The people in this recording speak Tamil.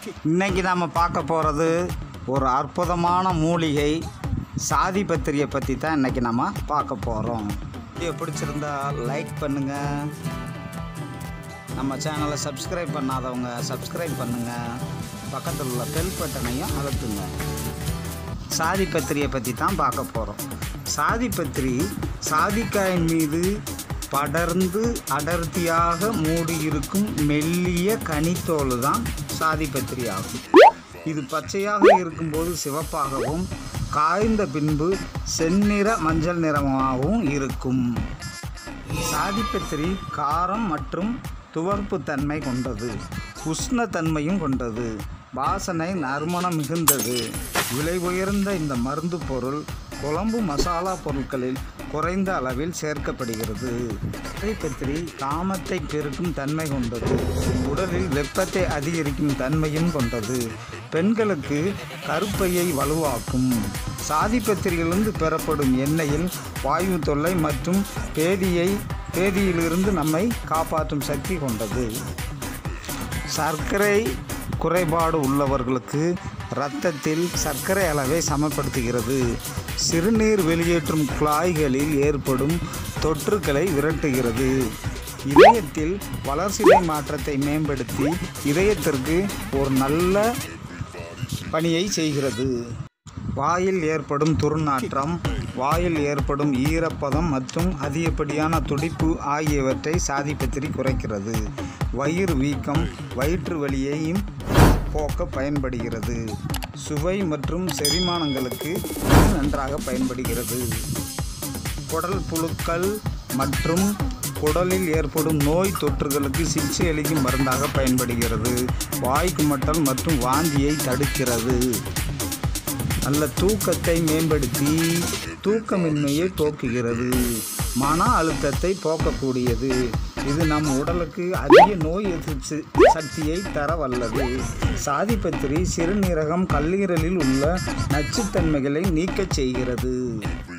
இன்னைக்கு நாம் பார்க்க போகிறது ஒரு அற்புதமான மூலிகை சாதி பத்திரியை பற்றி தான் இன்னைக்கு நம்ம பார்க்க போகிறோம் வீடியோ பிடிச்சிருந்தா லைக் பண்ணுங்கள் நம்ம சேனலை சப்ஸ்கிரைப் பண்ணாதவங்க சப்ஸ்கிரைப் பண்ணுங்கள் பக்கத்தில் உள்ள பெல் பட்டனையும் அழுத்துங்க சாதி பத்திரியை பற்றி தான் பார்க்க போகிறோம் சாதி பத்திரி சாதிக்காயின் மீது படர்ந்து அடர்த்தியாக மூடியிருக்கும் மெல்லிய கனித்தோல் தான் சாதி பத்திரி ஆகும் இது பச்சையாக இருக்கும்போது சிவப்பாகவும் காய்ந்த பின்பு செந்நிற மஞ்சள் நிறமாகவும் இருக்கும் சாதிப்பத்திரி காரம் மற்றும் துவர்ப்பு தன்மை கொண்டது உஷ்ணத்தன்மையும் கொண்டது வாசனை நறுமணம் மிகுந்தது விலை உயர்ந்த இந்த மருந்து பொருள் குழம்பு மசாலா பொருட்களில் குறைந்த அளவில் சேர்க்கப்படுகிறது சாதிப்பத்திரி காமத்தை பெருக்கும் தன்மை கொண்டது உடலில் வெப்பத்தை அதிகரிக்கும் தன்மையும் கொண்டது பெண்களுக்கு கருப்பையை வலுவாக்கும் சாதிப்பத்திரியிலிருந்து பெறப்படும் எண்ணெயில் வாயு தொல்லை மற்றும் பேதியை பேதியிலிருந்து நம்மை காப்பாற்றும் சக்தி கொண்டது சர்க்கரை குறைபாடு உள்ளவர்களுக்கு இரத்தத்தில் சர்க்கரை அளவை சமப்படுத்துகிறது சிறுநீர் வெளியேற்றும் குழாய்களில் ஏற்படும் தொற்றுக்களை விரட்டுகிறது இதயத்தில் வளர்சிதை மாற்றத்தை மேம்படுத்தி இதயத்திற்கு ஒரு நல்ல பணியை செய்கிறது வாயில் ஏற்படும் துர்நாற்றம் வாயில் ஏற்படும் ஈரப்பதம் மற்றும் அதிகப்படியான துடிப்பு ஆகியவற்றை சாதிப்பத்திரி குறைக்கிறது வயிறு வீக்கம் வயிற்று வலியையும் போக்க பயன்படுகிறது சுவை மற்றும் செரிமானங்களுக்கு இது நன்றாக பயன்படுகிறது குடல் புழுக்கள் மற்றும் குடலில் ஏற்படும் நோய் தொற்றுகளுக்கு சிகிச்சை அளிக்கும் மருந்தாக பயன்படுகிறது வாய் குமட்டல் மற்றும் வாந்தியை தடுக்கிறது நல்ல தூக்கத்தை மேம்படுத்தி தூக்கமின்மையை போக்குகிறது மன அழுத்தத்தை போக்கக்கூடியது இது நம் உடலுக்கு அதிக நோய் எதிர்ப்பு சக்தியை தர வல்லது சாதிப்பத்திரி சிறுநீரகம் கல்லீரலில் உள்ள நச்சுத்தன்மைகளை நீக்கச் செய்கிறது